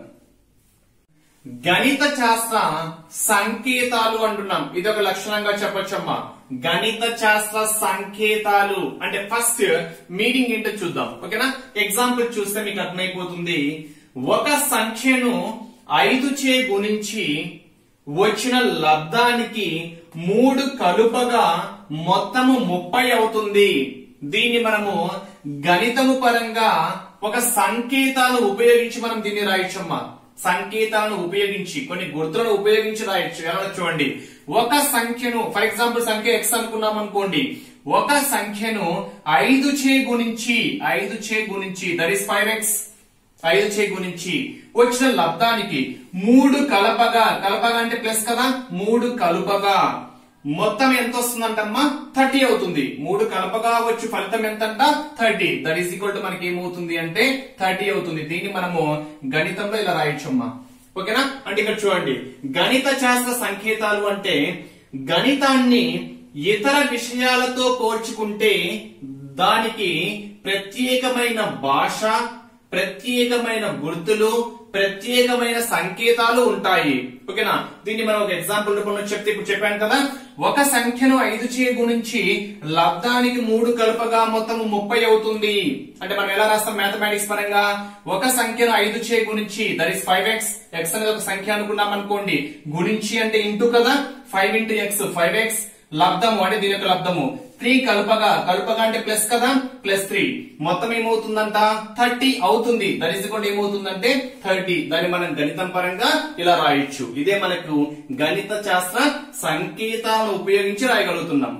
గణిత శాస్త్ర సంకేతాలు అంటున్నాం ఇది ఒక లక్షణంగా చెప్పొచ్చమ్మా గణిత శాస్త్ర సంకేతాలు అంటే ఫస్ట్ మీనింగ్ ఏంటో చూద్దాం ఓకేనా ఎగ్జాంపుల్ చూస్తే మీకు అర్థమైపోతుంది ఒక సంఖ్యను ఐదు చే గుణించి వచ్చిన లబ్ధానికి మూడు కలుపగా మొత్తము ముప్పై అవుతుంది దీన్ని మనము గణితము పరంగా ఒక సంకేతాలు ఉపయోగించి మనం దీన్ని రాయొచ్చమ్మా సంకేతాలను ఉపయోగించి కొన్ని గుర్తులను ఉపయోగించి రాయొచ్చు ఎలా చూడండి ఒక సంఖ్యను ఫర్ ఎగ్జాంపుల్ సంఖ్య ఎక్స్ అనుకున్నాం అనుకోండి ఒక సంఖ్యను ఐదు చే గుణించి ఐదు చే గుణించి దట్ ఇస్ ఫైవ్ ఎక్స్ ఐదు చే గుణించి వచ్చిన లబ్ధానికి మూడు కలపగా కలపగా అంటే ప్లస్ కదా మూడు కలుపగా మొత్తం ఎంత వస్తుందంటమ్మా థర్టీ అవుతుంది మూడు కలపగా వచ్చి ఫలితం ఎంతంట thirty that is equal to మనకి ఏమవుతుంది అంటే థర్టీ అవుతుంది దీన్ని మనము గణితంలో ఇలా రాయొచ్చమ్మా ఓకేనా అంటే ఇక్కడ చూడండి గణిత శాస్త్ర సంకేతాలు అంటే గణితాన్ని ఇతర విషయాలతో పోల్చుకుంటే దానికి ప్రత్యేకమైన భాష ప్రత్యేకమైన గుర్తులు ప్రత్యేకమైన సంకేతాలు ఉంటాయి ఓకేనా దీన్ని మనం ఒక ఎగ్జాంపుల్ రూపంలో చెప్తే ఇప్పుడు చెప్పాను కదా ఒక సంఖ్యను ఐదు చే గుణించి లబ్ధానికి మూడు కలుపగా మొత్తం ముప్పై అవుతుంది అంటే మనం ఎలా రాస్తాం మ్యాథమెటిక్స్ పరంగా ఒక సంఖ్యను ఐదు చే గుణించి that is five X X అనేది ఒక సంఖ్య అనుకున్నాం అనుకోండి గుణించి అంటే ఇంటూ కదా five into X five X లబ్ధము అంటే దీని యొక్క లబ్ధము త్రీ కలుపగా కలుపగా అంటే ప్లస్ కదా ప్లస్ త్రీ మొత్తం ఏమవుతుందంట థర్టీ అవుతుంది దట్ ఇస్ కూడా ఏమవుతుందంటే థర్టీ దాన్ని మనం గణితం పరంగా ఇలా రాయొచ్చు ఇదే మనకు గణిత శాస్త్ర సంకేతాలను ఉపయోగించి రాయగలుగుతున్నాం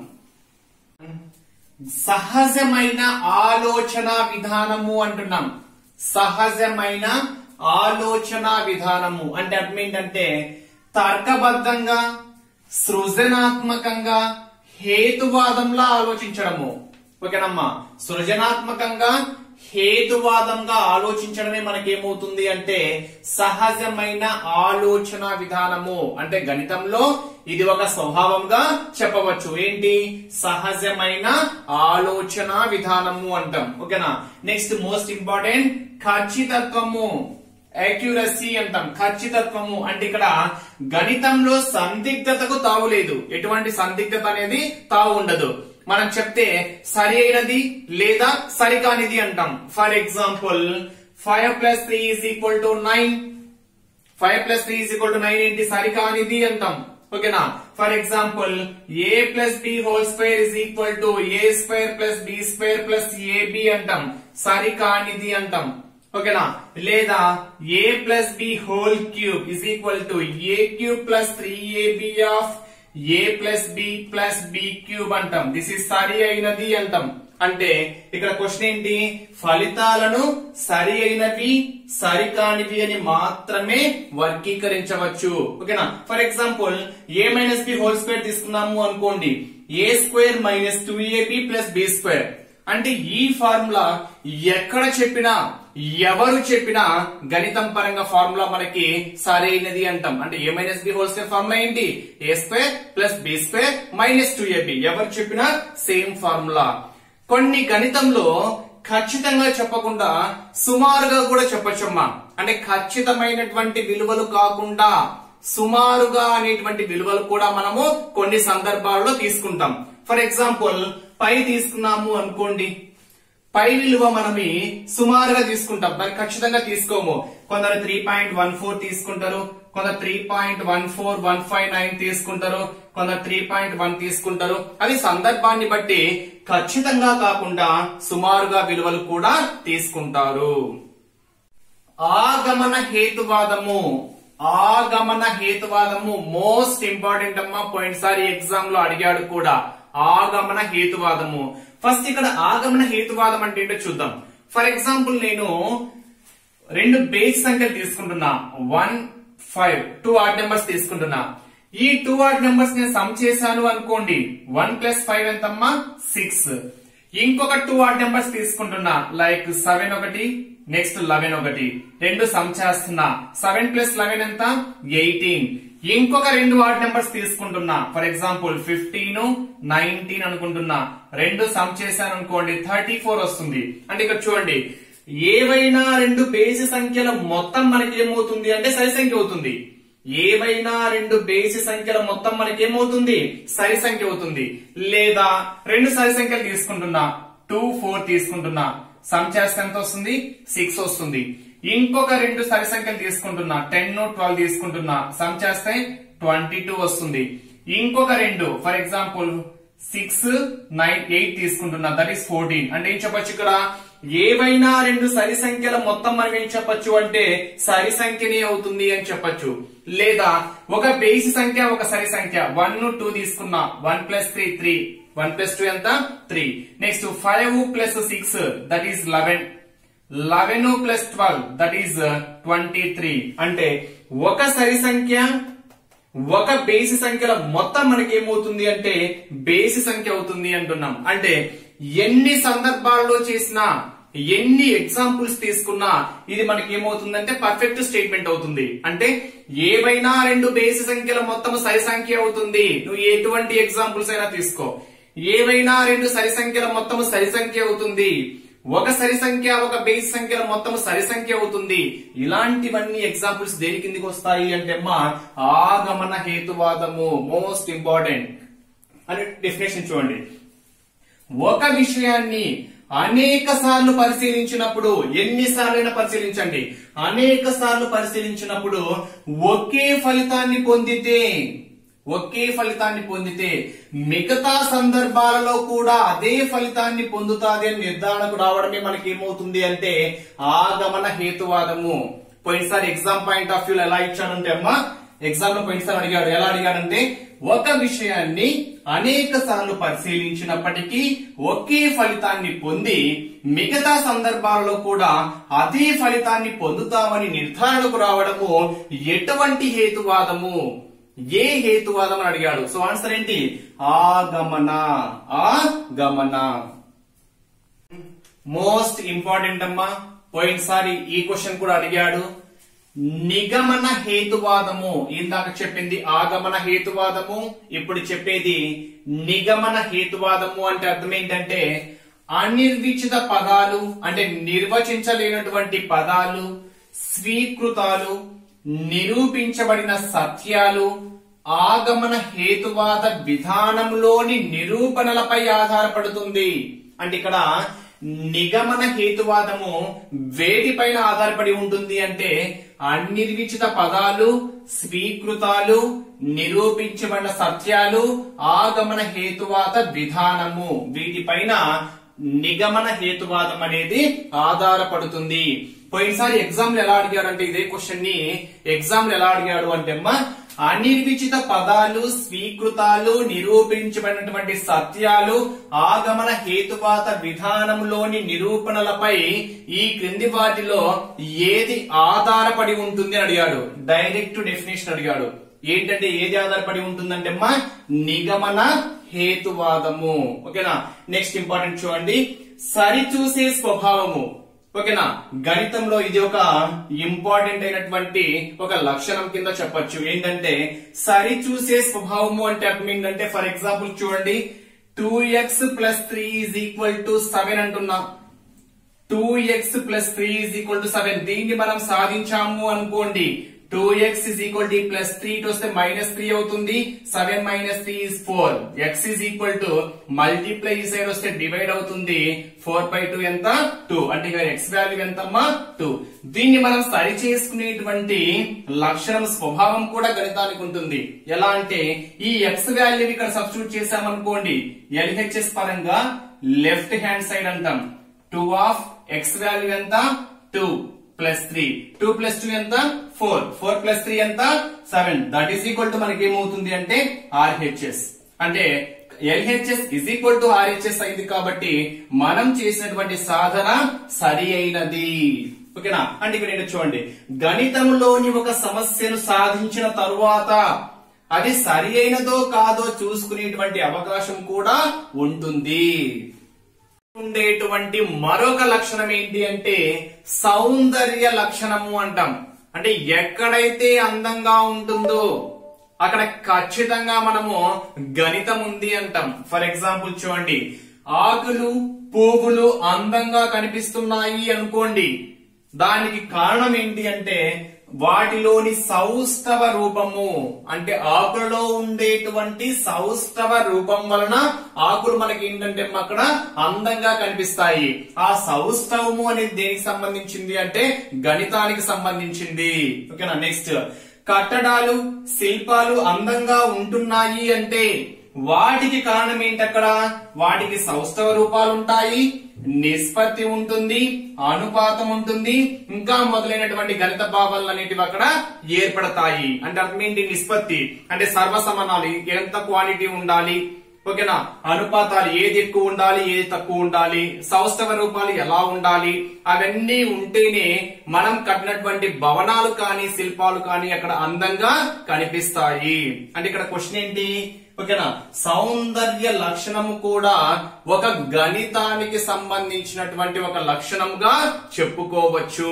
సహజమైన ఆలోచన విధానము అంటున్నాం సహజమైన ఆలోచన విధానము అంటే అర్థం ఏంటంటే తర్కబద్ధంగా సృజనాత్మకంగా హేతువాదంలా ఆలోచించడము ఓకేనమ్మా సృజనాత్మకంగా హేతువాదంగా ఆలోచించడమే మనకేమవుతుంది అంటే సహజమైన ఆలోచన విధానము అంటే గణితంలో ఇది ఒక స్వభావంగా చెప్పవచ్చు ఏంటి సహజమైన ఆలోచన విధానము అంటాం ఓకేనా నెక్స్ట్ మోస్ట్ ఇంపార్టెంట్ ఖచ్చితత్వము అక్యురసీ అంటాం ఖచ్చితత్వము అంటే ఇక్కడ గణితంలో సందిగ్ధతకు తావు లేదు ఎటువంటి సందిగ్ధత అనేది తావు ఉండదు మనం చెప్తే సరి అయినది లేదా సరికానిది అంటాం for example five plus three is equal to nine five plus three is equal to nine ఏంటి సరికానిది అంటాం ఓకేనా for example A plus B whole square is equal to A square plus B square plus AB అంటాం సరికానిది అంటాం ఓకేనా లేదా A plus B whole cube is equal to A cube plus three AB of A plus B plus B cube అంటాం this is సరి అయినది అంటాం అంటే ఇక్కడ క్వశ్చన్ ఏంటి ఫలితాలను సరి అయినవి సరికానివి అని మాత్రమే వర్గీకరించవచ్చు ఓకేనా for example A minus B whole square తీసుకున్నాము అనుకోండి A square minus two AB plus B square అంటే ఈ ఫార్ములా ఎక్కడ చెప్పినా ఎవరు చెప్పినా గణితం పరంగా ఫార్ములా మనకి సరైనది అంటాం అంటే A minus B whole square formula ఏంటి A square plus B square minus two AB ఎవరు చెప్పినా సేమ్ ఫార్ములా కొన్ని గణితంలో ఖచ్చితంగా చెప్పకుండా సుమారుగా కూడా చెప్పొచ్చమ్మా అంటే ఖచ్చితమైనటువంటి విలువలు కాకుండా సుమారుగా అనేటువంటి విలువలు కూడా మనము కొన్ని సందర్భాల్లో తీసుకుంటాం ఫర్ ఎగ్జాంపుల్ పై తీసుకున్నాము అనుకోండి పై విలువ మనమి సుమారుగా తీసుకుంటాం దాన్ని ఖచ్చితంగా తీసుకోము కొందరు త్రీ పాయింట్ వన్ ఫోర్ తీసుకుంటారు కొందరు three point one four one five nine తీసుకుంటారు కొందరు త్రీ పాయింట్ వన్ తీసుకుంటారు అది సందర్భాన్ని బట్టి ఖచ్చితంగా కాకుండా సుమారుగా విలువలు కూడా తీసుకుంటారు ఆగమన హేతువాదము ఆగమన హేతువాదము మోస్ట్ ఇంపార్టెంట్ అమ్మా పోయినసారి ఎగ్జామ్ లో అడిగాడు కూడా ఆగమన హేతువాదము ఫస్ట్ ఇక్కడ ఆగమన హేతువాదం అంటే ఏంటో చూద్దాం ఫర్ ఎగ్జాంపుల్ నేను రెండు బేస్ సంఖ్యలు తీసుకుంటున్నా one five two odd numbers తీసుకుంటున్నా ఈ టూ ఆడ్ నెంబర్స్ నేను సమ్ చేశాను అనుకోండి వన్ ప్లస్ ఫైవ్ ఎంతమ్మా సిక్స్ ఇంకొక టూ ఆడ్ నెంబర్స్ తీసుకుంటున్నా లైక్ సెవెన్ ఒకటి నెక్స్ట్ లెవెన్ ఒకటి రెండు సమ్ చేస్తున్నా సెవెన్ ప్లస్ లెవెన్ ఎంత ఎయిటీన్ ఇంకొక రెండు ఆడ్ నెంబర్స్ తీసుకుంటున్నా ఫర్ ఎగ్జాంపుల్ ఫిఫ్టీన్ నైన్టీన్ అనుకుంటున్నా రెండు సమ్ చేశాను అనుకోండి థర్టీ ఫోర్ వస్తుంది అంటే ఇక్కడ చూడండి ఏవైనా రెండు బేసి సంఖ్యల మొత్తం మనకి ఏమవుతుంది అంటే సరి సంఖ్య అవుతుంది ఏవైనా రెండు బేసి సంఖ్యల మొత్తం మనకి ఏమవుతుంది సరి సంఖ్య అవుతుంది లేదా రెండు సరి సంఖ్యలు తీసుకుంటున్నా టూ ఫోర్ తీసుకుంటున్నా సమ్ చేస్తే ఎంత వస్తుంది సిక్స్ వస్తుంది ఇంకొక రెండు సరి సంఖ్యలు తీసుకుంటున్నా టెన్ ట్వెల్వ్ తీసుకుంటున్నా సమ్ చేస్తే ట్వంటీ టూ వస్తుంది ఇంకొక రెండు for example six nine eight తీసుకుంటున్నా దట్ ఈస్ ఫోర్టీన్ అంటే ఏం చెప్పొచ్చు ఇక్కడ ఏవైనా రెండు సరి సంఖ్యల మొత్తం మనం ఏం చెప్పొచ్చు అంటే సరి సంఖ్యనే అవుతుంది అని చెప్పొచ్చు లేదా ఒక బేసి సంఖ్య ఒక సరి సంఖ్య వన్ టూ తీసుకున్నా one plus three three one plus two ఎంత three next five plus six that is eleven eleven plus twelve that is twenty three అంటే ఒక సరి సంఖ్య ఒక బేసి సంఖ్యల మొత్తం మనకి ఏమవుతుంది అంటే బేసి సంఖ్య అవుతుంది అంటున్నాం అంటే ఎన్ని సందర్భాల్లో చేసినా ఎన్ని ఎగ్జాంపుల్స్ తీసుకున్నా ఇది మనకి ఏమవుతుందంటే పర్ఫెక్ట్ స్టేట్మెంట్ అవుతుంది అంటే ఏవైనా రెండు బేసి సంఖ్యల మొత్తం సరి సంఖ్య అవుతుంది నువ్వు ఎటువంటి ఎగ్జాంపుల్స్ అయినా తీసుకో ఏవైనా రెండు సరి సంఖ్యల మొత్తం సరి సంఖ్య అవుతుంది ఒక సరి సంఖ్య ఒక బేస్ సంఖ్యల మొత్తం సరి సంఖ్య అవుతుంది ఇలాంటివన్నీ ఎగ్జాంపుల్స్ దేని కిందికి వస్తాయి అంటే అమ్మా ఆగమన హేతువాదము మోస్ట్ ఇంపార్టెంట్ అని డెఫినేషన్ చూడండి ఒక విషయాన్ని అనేక సార్లు పరిశీలించినప్పుడు ఎన్నిసార్లైనా పరిశీలించండి అనేక సార్లు పరిశీలించినప్పుడు ఒకే ఫలితాన్ని పొందితే ఒకే ఫలితాన్ని పొందితే మిగతా సందర్భాలలో కూడా అదే ఫలితాన్ని పొందుతాది అని నిర్ధారణకు రావడమే మనకి ఏమవుతుంది అంటే ఆగమన హేతువాదము పోయినసారి ఎగ్జామ్ పాయింట్ ఆఫ్ వ్యూ ఎలా ఇచ్చానంటే అమ్మా ఎగ్జామ్ లో పోయినసారి అడిగాడు ఎలా అడిగాడంటే ఒక విషయాన్ని అనేక సార్లు పరిశీలించినప్పటికీ ఒకే ఫలితాన్ని పొంది మిగతా సందర్భాలలో కూడా అదే ఫలితాన్ని పొందుతామని నిర్ధారణకు రావడము ఎటువంటి హేతువాదము ఏ హేతువాదం అని అడిగాడు సో ఆన్సర్ ఏంటి ఆగమన ఆగమన మోస్ట్ ఇంపార్టెంట్ అమ్మా పోయినసారి ఈ క్వశ్చన్ కూడా అడిగాడు నిగమన హేతువాదము ఇందాక చెప్పింది ఆగమన హేతువాదము ఇప్పుడు చెప్పేది నిగమన హేతువాదము అంటే అర్థం ఏంటంటే అనిర్విచిత పదాలు అంటే నిర్వచించలేనటువంటి పదాలు స్వీకృతాలు నిరూపించబడిన సత్యాలు ఆగమన హేతువాద విధానంలోని నిరూపణలపై ఆధారపడుతుంది అంటే ఇక్కడ నిగమన హేతువాదము వేటిపైన ఆధారపడి ఉంటుంది అంటే అనిర్విచిత పదాలు స్వీకృతాలు నిరూపించబడిన సత్యాలు ఆగమన హేతువాద విధానము వీటిపైన నిగమన హేతువాదం అనేది ఆధారపడుతుంది పోయినసారి ఎగ్జామ్ లో ఎలా అడిగాడు అంటే ఇదే క్వశ్చన్ ని ఎగ్జామ్ లో ఎలా అడిగాడు అంటే అమ్మా అనిర్విచిత పదాలు స్వీకృతాలు నిరూపించబడినటువంటి సత్యాలు ఆగమన హేతువాద విధానంలోని నిరూపణలపై ఈ క్రింది వాటిలో ఏది ఆధారపడి ఉంటుంది అని అడిగాడు డైరెక్ట్ డెఫినేషన్ అడిగాడు ఏంటంటే ఏది ఆధారపడి ఉంటుందంటే అమ్మా నిగమన హేతువాదము ఓకేనా నెక్స్ట్ ఇంపార్టెంట్ చూడండి సరిచూసే స్వభావము ఓకేనా గణితంలో ఇది ఒక ఇంపార్టెంట్ అయినటువంటి ఒక లక్షణం కింద చెప్పొచ్చు ఏంటంటే సరి చూసే స్వభావము అంటే అర్థం ఏంటంటే ఫర్ ఎగ్జాంపుల్ చూడండి two X plus three is equal to seven అంటున్నాం two X plus three is equal to seven దీన్ని మనం సాధించాము అనుకోండి two X is equal to plus three to వస్తే మైనస్ త్రీ అవుతుంది seven minus three is four X is equal to multiply ఈ side వస్తే divide అవుతుంది ఫోర్ బై టూ ఎంత టూ అంటే ఇక ఎక్స్ వాల్యూ ఎంతమ్మా టూ దీన్ని మనం సరి చేసుకునేటువంటి లక్షణం స్వభావం కూడా గణితానికి ఉంటుంది ఎలా అంటే ఈ ఎక్స్ వాల్యూ ఇక్కడ సబ్స్టిట్యూట్ చేసామనుకోండి ఎల్హెచ్ఎస్ పరంగా లెఫ్ట్ హ్యాండ్ సైడ్ అంటాం టూ ఆఫ్ ఎక్స్ వాల్యూ ఎంత two plus three two plus two ఎంత ఫోర్ ఫోర్ ప్లస్ త్రీ ఎంత seven that is equal to మనకి ఏమవుతుంది అంటే ఆర్హెచ్ఎస్ అంటే LHS is equal to RHS అయింది కాబట్టి మనం చేసినటువంటి సాధన సరి అయినది ఓకేనా అంటే ఇక్కడ నేను చూడండి గణితంలోని ఒక సమస్యను సాధించిన తరువాత అది సరి అయినదో కాదో చూసుకునేటువంటి అవకాశం కూడా ఉంటుంది ఉండేటువంటి మరొక లక్షణం ఏంటి అంటే సౌందర్య లక్షణము అంటాం అంటే ఎక్కడైతే అందంగా ఉంటుందో అక్కడ ఖచ్చితంగా మనము గణితం ఉంది అంటాం ఫర్ ఎగ్జాంపుల్ చూడండి ఆకులు పువ్వులు అందంగా కనిపిస్తున్నాయి అనుకోండి దానికి కారణం ఏంటి అంటే వాటిలోని సౌష్ఠవ రూపము అంటే ఆకులలో ఉండేటువంటి సౌష్ఠవ రూపం వలన ఆకులు మనకి ఏంటంటే అక్కడ అందంగా కనిపిస్తాయి ఆ సౌష్ఠవము అనేది దేనికి సంబంధించింది అంటే గణితానికి సంబంధించింది ఓకేనా నెక్స్ట్ కట్టడాలు శిల్పాలు అందంగా ఉంటున్నాయి అంటే వాటికి కారణం ఏంటి అక్కడ వాటికి సౌష్ఠవ రూపాలు ఉంటాయి నిష్పత్తి ఉంటుంది అనుపాతం ఉంటుంది ఇంకా మొదలైనటువంటి గణిత భావాలు అనేటివి అక్కడ ఏర్పడతాయి అంటే అర్థం ఏంటి నిష్పత్తి అంటే సర్వసమానాలు ఎంత క్వాంటిటీ ఉండాలి ఓకేనా అనుపాతాలు ఏది ఎక్కువ ఉండాలి ఏది తక్కువ ఉండాలి సౌష్ఠవ రూపాలు ఎలా ఉండాలి అవన్నీ ఉంటేనే మనం కట్టినటువంటి భవనాలు కానీ శిల్పాలు కానీ అక్కడ అందంగా కనిపిస్తాయి అంటే ఇక్కడ క్వశ్చన్ ఏంటి ఓకేనా సౌందర్య లక్షణము కూడా ఒక గణితానికి సంబంధించినటువంటి ఒక లక్షణంగా చెప్పుకోవచ్చు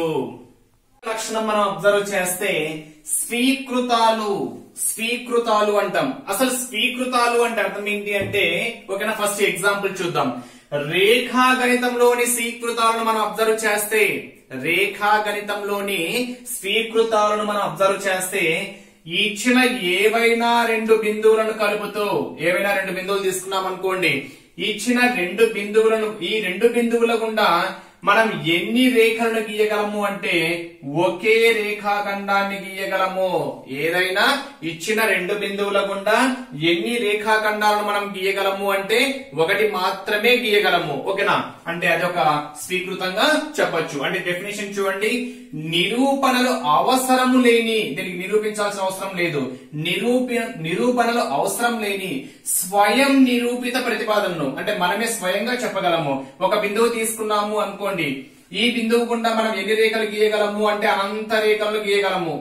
లక్షణం మనం అబ్జర్వ్ చేస్తే స్వీకృతాలు స్వీకృతాలు అంటాం అసలు స్వీకృతాలు అంటే అర్థం ఏంటి అంటే ఓకేనా ఫస్ట్ ఎగ్జాంపుల్ చూద్దాం రేఖా గణితంలోని స్వీకృతాలను మనం అబ్జర్వ్ చేస్తే రేఖా గణితంలోని స్వీకృతాలను మనం అబ్జర్వ్ చేస్తే ఇచ్చిన ఏవైనా రెండు బిందువులను కలుపుతూ ఏవైనా రెండు బిందువులు తీసుకున్నాం అనుకోండి ఇచ్చిన రెండు బిందువులను ఈ రెండు బిందువుల గుండా మనం ఎన్ని రేఖలను గీయగలము అంటే ఒకే రేఖాఖండాన్ని గీయగలము ఏదైనా ఇచ్చిన రెండు బిందువుల గుండా ఎన్ని రేఖాఖండాలను మనం గీయగలము అంటే ఒకటి మాత్రమే గీయగలము ఓకేనా అంటే అదొక స్వీకృతంగా చెప్పొచ్చు అంటే డెఫినేషన్ చూడండి నిరూపణలు అవసరము లేని దీనికి నిరూపించాల్సిన అవసరం లేదు నిరూపి నిరూపణలు అవసరం లేని స్వయం నిరూపిత ప్రతిపాదనను అంటే మనమే స్వయంగా చెప్పగలము ఒక బిందువు తీసుకున్నాము అనుకోండి ఈ బిందువు గుండా మనం ఎన్ని రేఖలు గీయగలము అంటే అనంత రేఖలు గీయగలము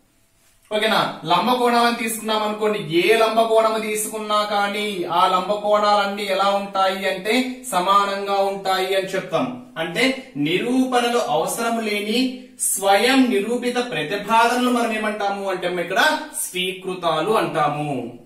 ఓకేనా లంబకోణాలను తీసుకున్నాం అనుకోండి ఏ లంబకోణము తీసుకున్నా కానీ ఆ లంబకోణాలన్నీ ఎలా ఉంటాయి అంటే సమానంగా ఉంటాయి అని చెప్తాం అంటే నిరూపణలు అవసరం లేని స్వయం నిరూపిత ప్రతిపాదనలు మనం ఏమంటాము అంటే ఇక్కడ స్వీకృతాలు అంటాము